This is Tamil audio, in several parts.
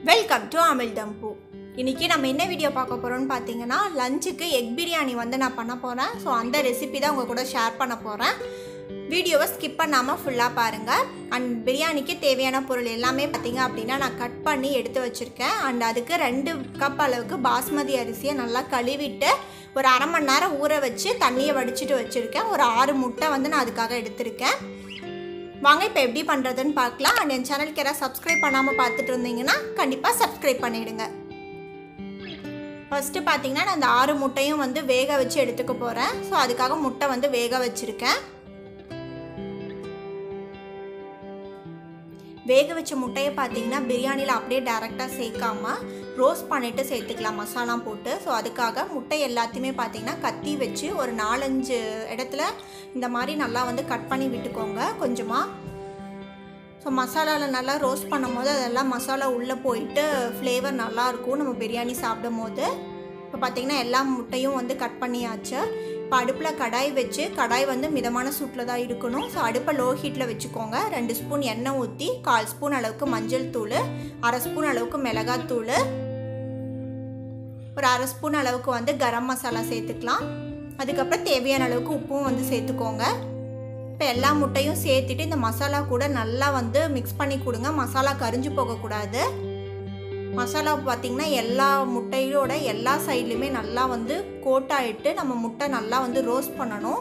வெல்கம் டு அமில் டம்பு இன்றைக்கி நம்ம என்ன வீடியோ பார்க்க போகிறோம்னு பார்த்தீங்கன்னா லஞ்சுக்கு எக் பிரியாணி வந்து நான் பண்ண போகிறேன் ஸோ அந்த ரெசிபி தான் உங்கள் கூட ஷேர் பண்ண போகிறேன் வீடியோவை ஸ்கிப் பண்ணாமல் ஃபுல்லாக பாருங்கள் அண்ட் பிரியாணிக்கு தேவையான பொருள் எல்லாமே பார்த்தீங்க அப்படின்னா நான் கட் பண்ணி எடுத்து வச்சுருக்கேன் அண்ட் அதுக்கு ரெண்டு கப் அளவுக்கு பாஸ்மதி அரிசியை நல்லா கழுவிட்டு ஒரு அரை மணி நேரம் ஊற வச்சு தண்ணியை வடிச்சிட்டு வச்சுருக்கேன் ஒரு ஆறு முட்டை வந்து நான் அதுக்காக எடுத்திருக்கேன் வாங்க இப்போ எப்படி பண்ணுறதுன்னு பார்க்கலாம் அண்ட் என் சேனலுக்கு யாராவது சப்ஸ்கிரைப் பண்ணாமல் பார்த்துட்டு இருந்தீங்கன்னா கண்டிப்பாக சப்ஸ்கிரைப் பண்ணிவிடுங்க ஃபஸ்ட்டு பார்த்தீங்கன்னா நான் அந்த ஆறு முட்டையும் வந்து வேக வச்சு எடுத்துக்க போகிறேன் ஸோ அதுக்காக முட்டை வந்து வேக வச்சுருக்கேன் வேக வச்ச முட்டையை பார்த்தீங்கன்னா பிரியாணியில் அப்படியே டேரெக்டாக சேர்க்காம ரோஸ்ட் பண்ணிவிட்டு சேர்த்துக்கலாம் மசாலா போட்டு ஸோ அதுக்காக முட்டை எல்லாத்தையுமே பார்த்தீங்கன்னா கத்தி வச்சு ஒரு நாலஞ்சு இடத்துல இந்த மாதிரி நல்லா வந்து கட் பண்ணி விட்டுக்கோங்க கொஞ்சமாக ஸோ மசாலாவில் நல்லா ரோஸ்ட் பண்ணும் போது அதெல்லாம் மசாலா உள்ளே போயிட்டு ஃப்ளேவர் நல்லாயிருக்கும் நம்ம பிரியாணி சாப்பிடும் போது இப்போ பார்த்திங்கன்னா எல்லா முட்டையும் வந்து கட் பண்ணியாச்சு இப்போ அடுப்பில் கடாய் வச்சு கடாய் வந்து மிதமான சூட்டில் தான் இருக்கணும் ஸோ அடுப்பை லோ ஹீட்டில் வச்சுக்கோங்க ரெண்டு ஸ்பூன் எண்ணெய் ஊற்றி கால் ஸ்பூன் அளவுக்கு மஞ்சள் தூள் அரை ஸ்பூன் அளவுக்கு மிளகாத்தூள் ஒரு அரை ஸ்பூன் அளவுக்கு வந்து கரம் மசாலா சேர்த்துக்கலாம் அதுக்கப்புறம் தேவையான அளவுக்கு உப்பும் வந்து சேர்த்துக்கோங்க இப்போ எல்லா முட்டையும் சேர்த்துட்டு இந்த மசாலா கூட நல்லா வந்து மிக்ஸ் பண்ணி கொடுங்க மசாலா கரிஞ்சு போகக்கூடாது மசாலா பார்த்திங்கன்னா எல்லா முட்டையோட எல்லா சைட்லையுமே நல்லா வந்து கோட்டாயிட்டு நம்ம முட்டை நல்லா வந்து ரோஸ்ட் பண்ணணும்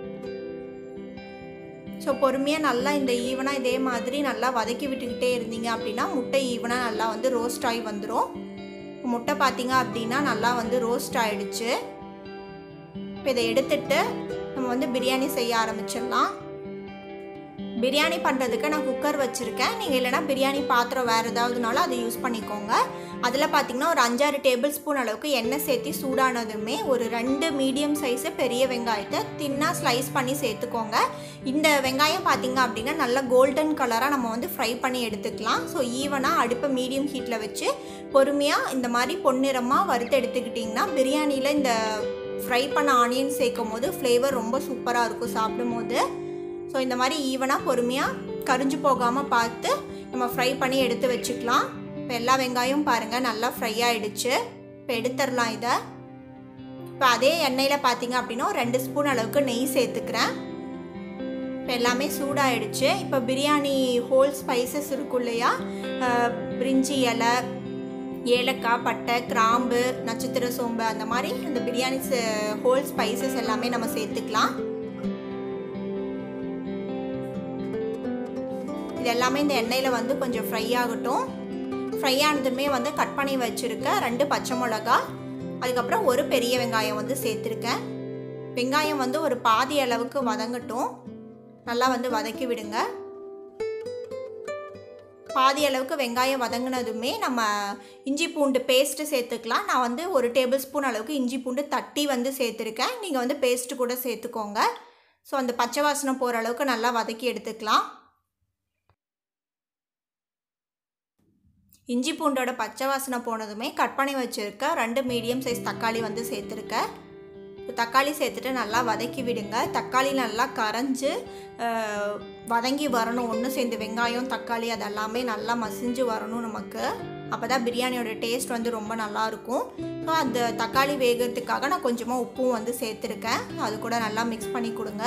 ஸோ பொறுமையாக நல்லா இந்த ஈவனாக இதே மாதிரி நல்லா வதக்கி விட்டுக்கிட்டே இருந்தீங்க அப்படின்னா முட்டை ஈவனாக நல்லா வந்து ரோஸ்ட் ஆகி வந்துடும் முட்டை பார்த்தீங்க அப்படின்னா நல்லா வந்து ரோஸ்ட் ஆகிடுச்சு இப்போ இதை எடுத்துட்டு நம்ம வந்து பிரியாணி செய்ய ஆரம்பிச்சிடலாம் பிரியாணி பண்ணுறதுக்கு நான் குக்கர் வச்சுருக்கேன் நீங்கள் இல்லைனா பிரியாணி பாத்திரம் வேறு ஏதாவதுனாலும் அதை யூஸ் பண்ணிக்கோங்க அதில் பார்த்தீங்கன்னா ஒரு அஞ்சாறு டேபிள் ஸ்பூன் அளவுக்கு எண்ணெய் சேர்த்து சூடானதுமே ஒரு ரெண்டு மீடியம் சைஸு பெரிய வெங்காயத்தை தின்னாக ஸ்லைஸ் பண்ணி சேர்த்துக்கோங்க இந்த வெங்காயம் பார்த்தீங்க அப்படின்னா நல்லா கோல்டன் கலராக நம்ம வந்து ஃப்ரை பண்ணி எடுத்துக்கலாம் ஸோ ஈவனாக அடுப்பை மீடியம் ஹீட்டில் வச்சு பொறுமையாக இந்த மாதிரி பொன்னிறமாக வறுத்து எடுத்துக்கிட்டிங்கன்னா பிரியாணியில் இந்த ஃப்ரை பண்ண ஆனியன் சேர்க்கும் போது ஃப்ளேவர் ரொம்ப சூப்பராக இருக்கும் சாப்பிடும் போது ஸோ இந்த மாதிரி ஈவனாக பொறுமையாக கரிஞ்சு போகாமல் பார்த்து நம்ம ஃப்ரை பண்ணி எடுத்து வச்சுக்கலாம் இப்போ எல்லா வெங்காயம் பாருங்கள் நல்லா ஃப்ரை ஆகிடுச்சு இப்போ எடுத்துடலாம் இதை இப்போ அதே எண்ணெயில் பார்த்தீங்க அப்படின்னா ரெண்டு ஸ்பூன் அளவுக்கு நெய் சேர்த்துக்கிறேன் இப்போ எல்லாமே சூடாகிடுச்சு இப்போ பிரியாணி ஹோல் ஸ்பைசஸ் இருக்கும் இல்லையா பிரிஞ்சி இலை ஏலக்காய் பட்டை கிராம்பு நட்சத்திர சோம்பு அந்த மாதிரி அந்த பிரியாணி ஹோல் ஸ்பைசஸ் எல்லாமே நம்ம சேர்த்துக்கலாம் இது எல்லாமே இந்த எண்ணெயில் வந்து கொஞ்சம் ஃப்ரை ஆகட்டும் ஃப்ரை ஆனதுமே வந்து கட் பண்ணி வச்சுருக்க ரெண்டு பச்சை மிளகா அதுக்கப்புறம் ஒரு பெரிய வெங்காயம் வந்து சேர்த்துருக்கேன் வெங்காயம் வந்து ஒரு பாதி அளவுக்கு வதங்கட்டும் நல்லா வந்து வதக்கி விடுங்க பாதி அளவுக்கு வெங்காயம் வதங்கினதுமே நம்ம இஞ்சி பூண்டு பேஸ்ட்டு சேர்த்துக்கலாம் நான் வந்து ஒரு டேபிள் ஸ்பூன் அளவுக்கு இஞ்சி பூண்டு தட்டி வந்து சேர்த்துருக்கேன் நீங்கள் வந்து பேஸ்ட்டு கூட சேர்த்துக்கோங்க ஸோ அந்த பச்சை வாசனை போகிற அளவுக்கு நல்லா வதக்கி எடுத்துக்கலாம் இஞ்சி பூண்டோட பச்சை வாசனை போனதுமே கட் பண்ணி வச்சுருக்க ரெண்டு மீடியம் சைஸ் தக்காளி வந்து சேர்த்துருக்கேன் தக்காளி சேர்த்துட்டு நல்லா வதக்கி விடுங்க தக்காளி நல்லா கரைஞ்சி வதங்கி வரணும் ஒன்று சேர்ந்து வெங்காயம் தக்காளி அதெல்லாமே நல்லா மசிஞ்சு வரணும் நமக்கு அப்போ தான் பிரியாணியோட டேஸ்ட் வந்து ரொம்ப நல்லாயிருக்கும் ஸோ அந்த தக்காளி வேகிறதுக்காக நான் கொஞ்சமாக உப்பும் வந்து சேர்த்துருக்கேன் அது கூட நல்லா மிக்ஸ் பண்ணி கொடுங்க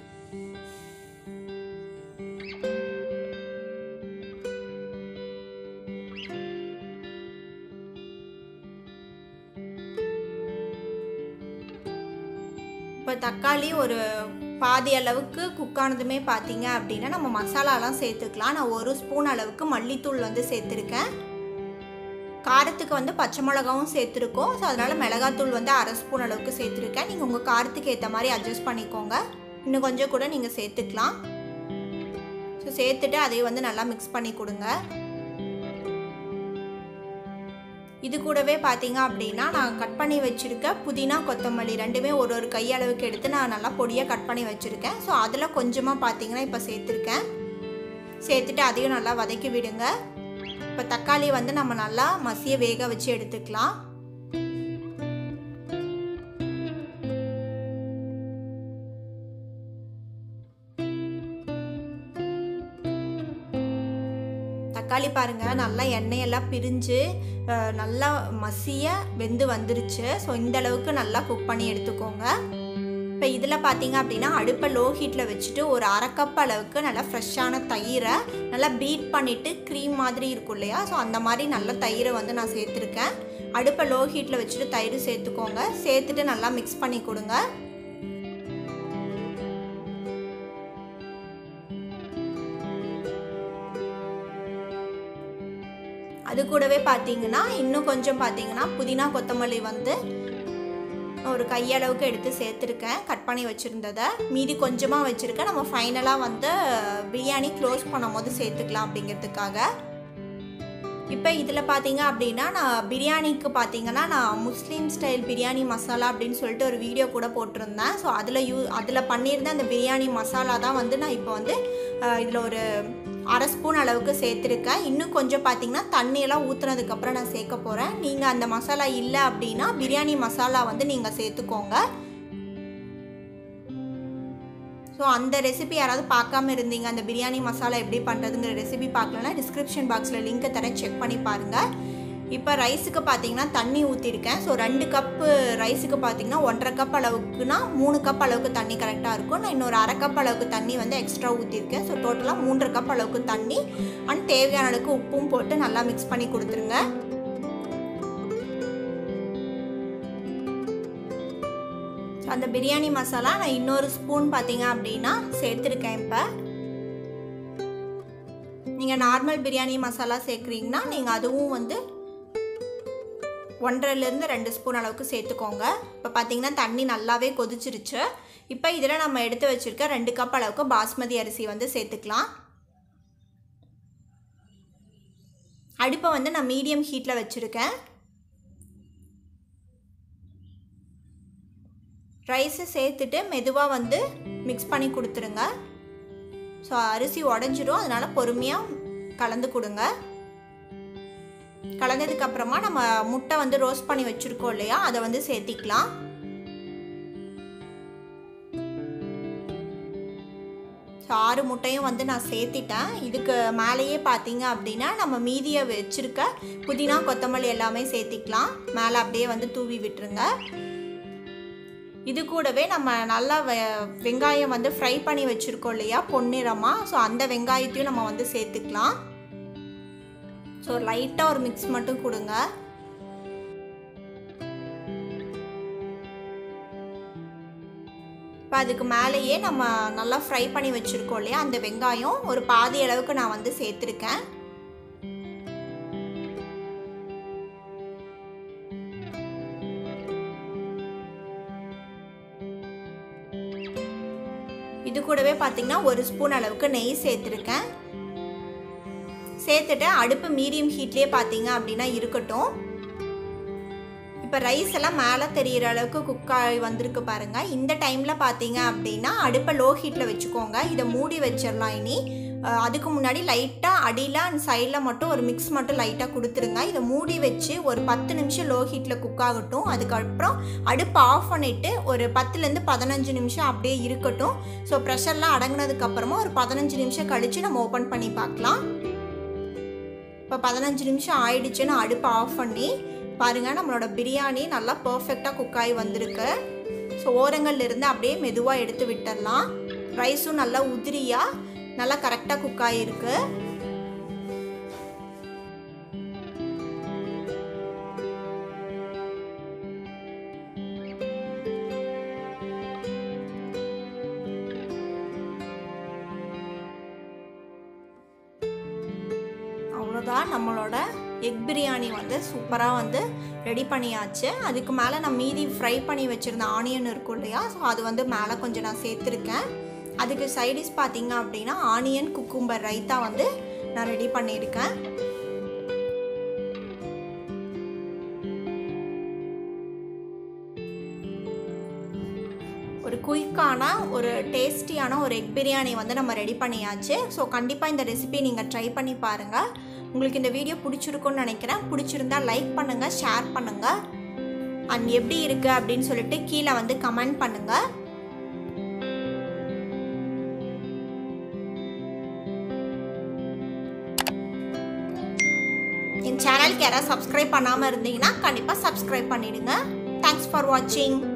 இப்போ தக்காளி ஒரு பாதி அளவுக்கு குக் ஆனதுமே பார்த்தீங்க அப்படின்னா நம்ம மசாலாலாம் சேர்த்துக்கலாம் நான் ஒரு ஸ்பூன் அளவுக்கு மல்லித்தூள் வந்து சேர்த்துருக்கேன் காரத்துக்கு வந்து பச்சை மிளகாவும் சேர்த்துருக்கோம் ஸோ அதனால் மிளகாத்தூள் வந்து அரை ஸ்பூன் அளவுக்கு சேர்த்துருக்கேன் நீங்கள் உங்கள் காரத்துக்கு ஏற்ற மாதிரி அட்ஜஸ்ட் பண்ணிக்கோங்க இன்னும் கொஞ்சம் கூட நீங்கள் சேர்த்துக்கலாம் ஸோ சேர்த்துட்டு அதையும் வந்து நல்லா மிக்ஸ் பண்ணி கொடுங்க இது கூடவே பார்த்தீங்க அப்படின்னா நான் கட் பண்ணி வச்சுருக்க புதினா கொத்தமல்லி ரெண்டுமே ஒரு ஒரு கையளவுக்கு எடுத்து நான் நல்லா பொடியாக கட் பண்ணி வச்சுருக்கேன் ஸோ அதில் கொஞ்சமாக பார்த்தீங்கன்னா இப்போ சேர்த்துருக்கேன் சேர்த்துட்டு அதையும் நல்லா வதக்கி விடுங்க இப்போ தக்காளி வந்து நம்ம நல்லா மசிய வேக வச்சு எடுத்துக்கலாம் தக்காளி பாருங்கள் நல்லா எண்ணெயெல்லாம் பிரிஞ்சு அஹ், நல்லா மசிய வெந்து வந்துருச்சு ஸோ இந்த அளவுக்கு நல்லா குக் பண்ணி எடுத்துக்கோங்க இப்போ இதில் பார்த்தீங்க அப்படின்னா அடுப்பை லோ ஹீட்டில் வச்சுட்டு ஒரு அரை கப் அளவுக்கு நல்லா ஃப்ரெஷ்ஷான தயிரை நல்லா பீட் பண்ணிவிட்டு க்ரீம் மாதிரி இருக்கும் இல்லையா ஸோ அந்த மாதிரி நல்ல தயிரை வந்து நான் சேர்த்துருக்கேன் அடுப்பை லோ ஹீட்டில் வச்சுட்டு தயிர் சேர்த்துக்கோங்க சேர்த்துட்டு நல்லா மிக்ஸ் பண்ணி கொடுங்க அது கூடவே பார்த்தீங்கன்னா இன்னும் கொஞ்சம் பார்த்தீங்கன்னா புதினா கொத்தமல்லி வந்து ஒரு கையளவுக்கு எடுத்து சேர்த்துருக்கேன் கட் பண்ணி வச்சுருந்ததை மீதி கொஞ்சமாக வச்சுருக்கேன் நம்ம ஃபைனலாக வந்து பிரியாணி க்ளோஸ் பண்ணும் போது சேர்த்துக்கலாம் அப்படிங்கிறதுக்காக இப்போ இதில் பார்த்தீங்க அப்படின்னா நான் பிரியாணிக்கு பார்த்தீங்கன்னா நான் முஸ்லீம் ஸ்டைல் பிரியாணி மசாலா அப்படின்னு சொல்லிட்டு ஒரு வீடியோ கூட போட்டிருந்தேன் ஸோ அதில் யூ அதில் பண்ணியிருந்த அந்த பிரியாணி மசாலா தான் வந்து நான் இப்போ வந்து இதில் ஒரு அரை ஸ்பூன் அளவுக்கு சேர்த்துருக்கேன் இன்னும் கொஞ்சம் பார்த்தீங்கன்னா தண்ணியெல்லாம் ஊற்றுனதுக்கப்புறம் நான் சேர்க்க போகிறேன் நீங்கள் அந்த மசாலா இல்லை அப்படின்னா பிரியாணி மசாலா வந்து நீங்கள் சேர்த்துக்கோங்க ஸோ அந்த ரெசிபி யாராவது பார்க்காம இருந்தீங்க அந்த பிரியாணி மசாலா எப்படி பண்ணுறதுங்கிற ரெசிபி பார்க்கலன்னா டிஸ்கிரிப்ஷன் பாக்ஸில் லிங்க்கை தரேன் செக் பண்ணி பாருங்கள் இப்போ ரைஸுக்கு பார்த்தீங்கன்னா தண்ணி ஊற்றிருக்கேன் ஸோ ரெண்டு கப்பு ரைஸுக்கு பார்த்தீங்கன்னா ஒன்றரை கப் அளவுக்குனா மூணு கப் அளவுக்கு தண்ணி கரெக்டாக இருக்கும் நான் இன்னொரு அரை கப் அளவுக்கு தண்ணி வந்து எக்ஸ்ட்ரா ஊற்றிருக்கேன் ஸோ டோட்டலாக மூன்றரை கப் அளவுக்கு தண்ணி அண்ட் தேவையான அளவுக்கு உப்பும் போட்டு நல்லா மிக்ஸ் பண்ணி கொடுத்துருங்க அந்த பிரியாணி மசாலா நான் இன்னொரு ஸ்பூன் பார்த்தீங்க அப்படின்னா சேர்த்துருக்கேன் இப்போ நீங்கள் நார்மல் பிரியாணி மசாலா சேர்க்குறீங்கன்னா நீங்கள் அதுவும் வந்து ஒன்றரைலேருந்து ரெண்டு ஸ்பூன் அளவுக்கு சேர்த்துக்கோங்க இப்போ பார்த்தீங்கன்னா தண்ணி நல்லாவே கொதிச்சிருச்சு இப்போ இதில் நம்ம எடுத்து வச்சுருக்க ரெண்டு கப் அளவுக்கு பாஸ்மதி அரிசி வந்து சேர்த்துக்கலாம் அடுப்பை வந்து நான் மீடியம் ஹீட்டில் வச்சுருக்கேன் ரைஸை சேர்த்துட்டு மெதுவாக வந்து மிக்ஸ் பண்ணி கொடுத்துருங்க ஸோ அரிசி உடஞ்சிரும் அதனால் பொறுமையாக கலந்து கொடுங்க கலந்ததுக்கப்புறமா நம்ம முட்டை வந்து ரோஸ்ட் பண்ணி வச்சுருக்கோம் இல்லையா அதை வந்து சேர்த்திக்கலாம் ஸோ ஆறு முட்டையும் வந்து நான் சேர்த்திட்டேன் இதுக்கு மேலேயே பார்த்தீங்க அப்படின்னா நம்ம மீதியை வச்சுருக்க புதினா கொத்தமல்லி எல்லாமே சேர்த்திக்கலாம் மேலே அப்படியே வந்து தூவி விட்டுருங்க இது கூடவே நம்ம நல்லா வெ வெங்காயம் வந்து ஃப்ரை பண்ணி வச்சுருக்கோம் இல்லையா பொன்னிறமாக ஸோ அந்த வெங்காயத்தையும் நம்ம வந்து சேர்த்துக்கலாம் ஸோ லைட்டாக ஒரு மிக்ஸ் மட்டும் கொடுங்க இப்போ அதுக்கு மேலேயே நம்ம நல்லா ஃப்ரை பண்ணி வச்சுருக்கோம் இல்லையா அந்த வெங்காயம் ஒரு பாதி அளவுக்கு நான் வந்து சேர்த்துருக்கேன் இது கூடவே பார்த்தீங்கன்னா ஒரு ஸ்பூன் அளவுக்கு நெய் சேர்த்துருக்கேன் சேர்த்துட்டு அடுப்பு மீடியம் ஹீட்லேயே பார்த்தீங்க அப்படின்னா இருக்கட்டும் இப்போ ரைஸ் எல்லாம் மேலே தெரிகிற அளவுக்கு குக் ஆகி வந்திருக்கு பாருங்கள் இந்த டைமில் பார்த்தீங்க அப்படின்னா அடுப்பை லோ ஹீட்டில் வச்சுக்கோங்க இதை மூடி வச்சிடலாம் இனி அதுக்கு முன்னாடி லைட்டாக அடியில் அண்ட் சைடில் மட்டும் ஒரு மிக்ஸ் மட்டும் லைட்டாக கொடுத்துருங்க இதை மூடி வச்சு ஒரு பத்து நிமிஷம் லோ ஹீட்டில் குக் ஆகட்டும் அதுக்கப்புறம் அடுப்பை ஆஃப் பண்ணிவிட்டு ஒரு பத்துலேருந்து பதினஞ்சு நிமிஷம் அப்படியே இருக்கட்டும் ஸோ ப்ரெஷர்லாம் அடங்கினதுக்கப்புறமா ஒரு பதினஞ்சு நிமிஷம் கழித்து நம்ம ஓப்பன் பண்ணி பார்க்கலாம் இப்போ பதினஞ்சு நிமிஷம் ஆயிடுச்சு நான் அடுப்பை ஆஃப் பண்ணி பாருங்கள் நம்மளோட பிரியாணி நல்லா பர்ஃபெக்டாக குக் ஆகி வந்திருக்கு ஸோ ஓரங்கள்ல இருந்து அப்படியே மெதுவாக எடுத்து விட்டுடலாம் ரைஸும் நல்லா உதிரியாக நல்லா கரெக்டாக குக் ஆகிருக்கு அவ்வளோதான் நம்மளோட எக் பிரியாணி வந்து சூப்பராக வந்து ரெடி பண்ணியாச்சு அதுக்கு மேலே நான் மீதி ஃப்ரை பண்ணி வச்சுருந்த ஆனியன் இருக்கும் இல்லையா ஸோ அது வந்து மேலே கொஞ்சம் நான் சேர்த்துருக்கேன் அதுக்கு சைடிஷ் பார்த்தீங்க அப்படின்னா ஆனியன் குக்கும்பர் ரைத்தா வந்து நான் ரெடி பண்ணியிருக்கேன் ஒரு குயிக்கான ஒரு டேஸ்டியான ஒரு எக் பிரியாணி வந்து நம்ம ரெடி பண்ணியாச்சு ஸோ கண்டிப்பாக இந்த ரெசிபி நீங்கள் ட்ரை பண்ணி பாருங்கள் உங்களுக்கு இந்த வீடியோ பிடிச்சிருக்குன்னு நினைக்கிறேன் பிடிச்சிருந்தா லைக் பண்ணுங்கள் ஷேர் பண்ணுங்கள் அண்ட் எப்படி இருக்குது அப்படின்னு சொல்லிட்டு கீழே வந்து கமெண்ட் பண்ணுங்கள் என் சேனலுக்கு யாராவது சப்ஸ்கிரைப் பண்ணாமல் இருந்தீங்கன்னா கண்டிப்பாக சப்ஸ்கிரைப் பண்ணிடுங்க தேங்க்ஸ் ஃபார் வாட்சிங்